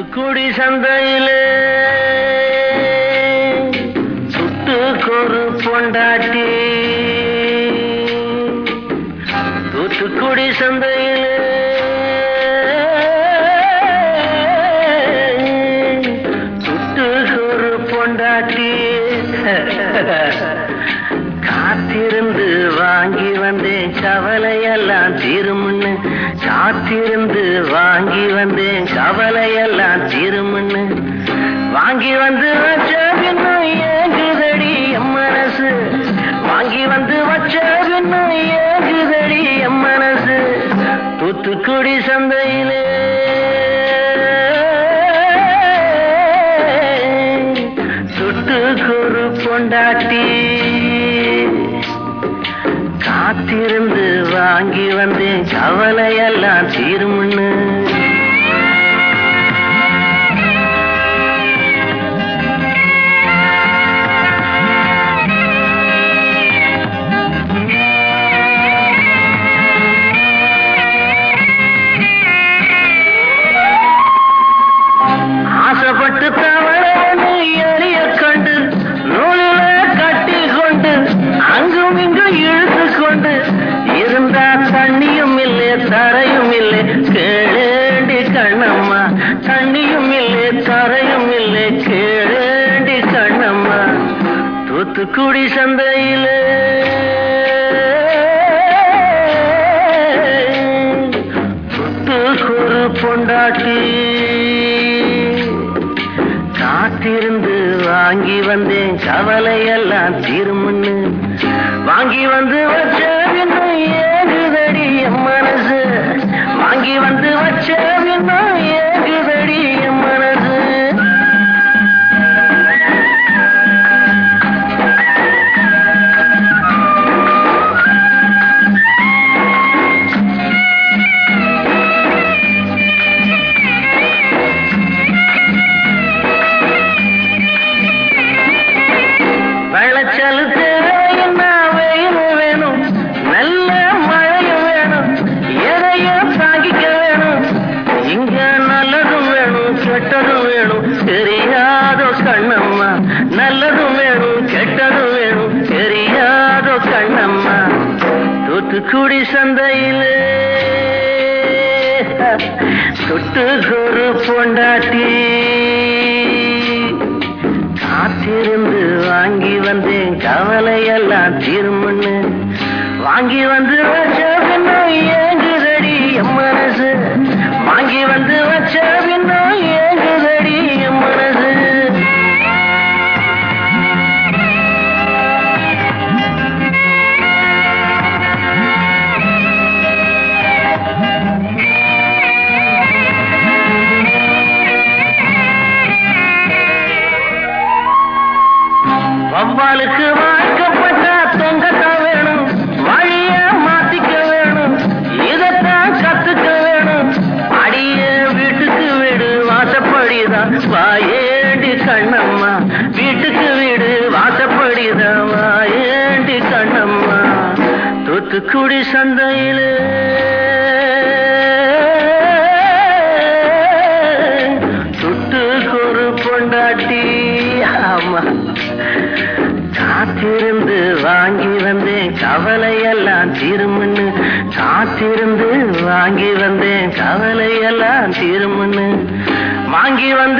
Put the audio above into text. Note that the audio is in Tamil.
தூத்துக்குடி சந்தையிலே சுட்டுக்கொரு பொண்டாட்டி தூத்துக்குடி சந்தையிலே சுட்டுக்கொரு பொண்டாட்டி காத்திருந்து வாங்கி வந்தேன் கவலையெல்லாம் தீருமுன்னு காத்திருந்து வாங்கி வந்தேன் கவலையெல்லாம் தீருமுன்னு வாங்கி வந்து வச்ச பின்னும் ஏங்குதடி என் மனசு வாங்கி வந்து வச்ச பின்னும் ஏங்குதடி என் மனசு தூத்துக்குடி சந்தையிலே சுட்டுக்குரு பொண்டாட்டி காத்திருந்து வாங்கி வந்தேன் கவலையெல்லாம் தீருமுன்னு ஆசைப்பட்டு தவறவனு எளிய கண்டு நூலில கட்டி கொண்டு அங்கும் இங்கும் இழுத்து கொண்டு இருந்தா தண்ணியும் இல்லை தரையும் இல்லை கேளேண்டி கண்ணம்மா தண்ணியும் இல்லை தரையும் இல்லை கேளேண்டி கண்ணம்மா தூத்துக்குடி சந்தையிலே சுட்டுக்குரு பொண்டாட்டி காத்திருந்து வாங்கி வந்தேன் கவலையெல்லாம் தீருமுன்னு வாங்கி வந்து வச்ச இன்னும் ஏகுதடி என் மனசு வாங்கி வந்து வச்ச இன்னும் ஏகுதடி என் மனசு வெள்ளச்சலு தேவைன்னா வெயில் வேணும் நல்ல மழையும் வேணும் எதையும் தாங்கிக்க வேணும் இங்க நல்லதும் வேணும் கெட்டதும் வேணும் தெரியாதோ கண்ணம்மா நல்லதும் வேணும் கெட்டதும் வேணும் தெரியாதோ கண்ணம்மா தூத்துக்குடி சந்தையிலே சுட்டுக்கொரு பொண்டாட்டி காத்திருந்து வாங்கி வந்தேன் கவலையெல்லாம் தீருமுன்னு வாங்கி வந்து வச்ச பின்னும் ஏங்குதடி என் மனசு வாங்கி வந்து வச்ச பின்னும் ஏங்குதடி என் மனசு வவ்வாலுக்கு வாழ்க்கப்பட்டா தொங்கத்தான் வேணும் வழிய மாத்திக்க வேணும் இதத்தான் கத்துக்க வேணும் அடிய வீட்டுக்கு வீடு வாசப்படிதான் வாயேண்டி கண்ணம்மா வீட்டுக்கு வீடு வாசப்படிதான் வாயேண்டி கண்ணம்மா தூத்துக்குடி சந்தையிலே சுட்டுக்கொரு பொண்டாட்டி ஆமா காத்திருந்து வாங்கி வந்தேன் கவலையெல்லாம் தீருமுன்னு காத்திருந்து வாங்கி வந்தேன் கவலையெல்லாம் தீருமுன்னு வாங்கி வந்த